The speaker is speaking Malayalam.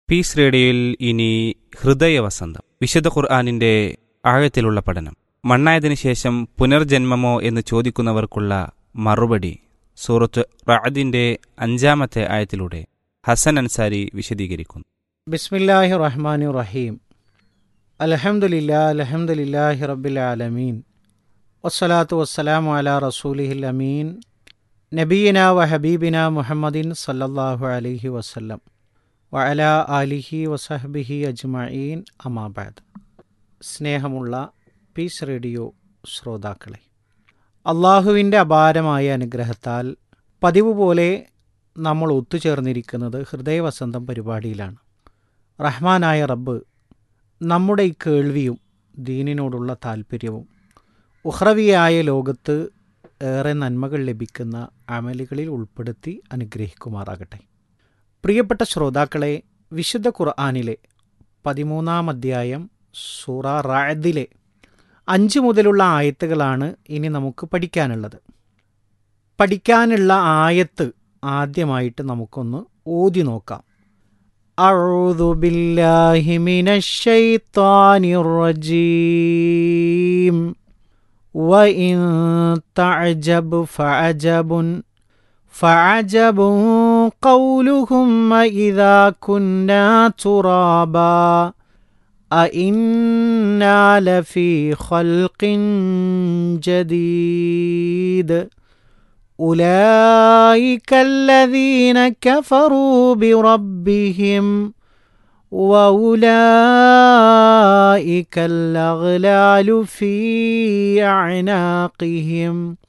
പീസ് റേഡിയോയിൽ ഇനി ഹൃദയവസന്തം വിശുദ്ധ ഖുർആാനിന്റെ ആഴത്തിലുള്ള പഠനം മണ്ണായതിനു ശേഷം പുനർജന്മമോ എന്ന് ചോദിക്കുന്നവർക്കുള്ള മറുപടി സൂറത്ത് റാദിന്റെ അഞ്ചാമത്തെ ആയത്തിലൂടെ ഹസൻ അൻസാരി വിശദീകരിക്കുന്നു ബിസ്മില്ലാഹി റഹ്മാൻ റഹീം അലഹമുല്ലാ അലഹമുല്ലാഹി റബ്ബിൽ ആലമീൻ വസ്സലാത്തു വസ്സലാമു അലാ റസൂലിഹിൽ അമീൻ നബീന വ ഹബീബിന മുഹമ്മദിൻ സല്ലല്ലാഹു അലൈഹി വസല്ലം വ അലാ ആലിഹി വസഹബിഹി അജ്മഈൻ അമാബാദ് സ്നേഹമുള്ള പീസ് റേഡിയോ ശ്രോതാക്കളെ അള്ളാഹുവിൻ്റെ അപാരമായ അനുഗ്രഹത്താൽ പതിവ് പോലെ നമ്മൾ ഒത്തുചേർന്നിരിക്കുന്നത് ഹൃദയവസന്തം പരിപാടിയിലാണ് റഹ്മാനായ റബ്ബ് നമ്മുടെ ഈ കേൾവിയും ദീനിനോടുള്ള താല്പര്യവും ഉഹ്രവിയായ ലോകത്ത് ഏറെ നന്മകൾ ലഭിക്കുന്ന അമലുകളിൽ ഉൾപ്പെടുത്തി അനുഗ്രഹിക്കുമാറാകട്ടെ പ്രിയപ്പെട്ട ശ്രോതാക്കളെ വിശുദ്ധ ഖുർആാനിലെ പതിമൂന്നാം അധ്യായം സൂറ റാദിലെ അഞ്ച് മുതലുള്ള ആയത്തുകളാണ് ഇനി നമുക്ക് പഠിക്കാനുള്ളത് പഠിക്കാനുള്ള ആയത്ത് ആദ്യമായിട്ട് നമുക്കൊന്ന് ഓതി നോക്കാം أعوذ بالله من الشيطان الرجيم وإن تعجب فعجب فعجب قولهم إذا كنا ترابا أئنا لفي خلق جديد أولئك الذين كفروا بربهم وأولئك الأغلال في أعناقهم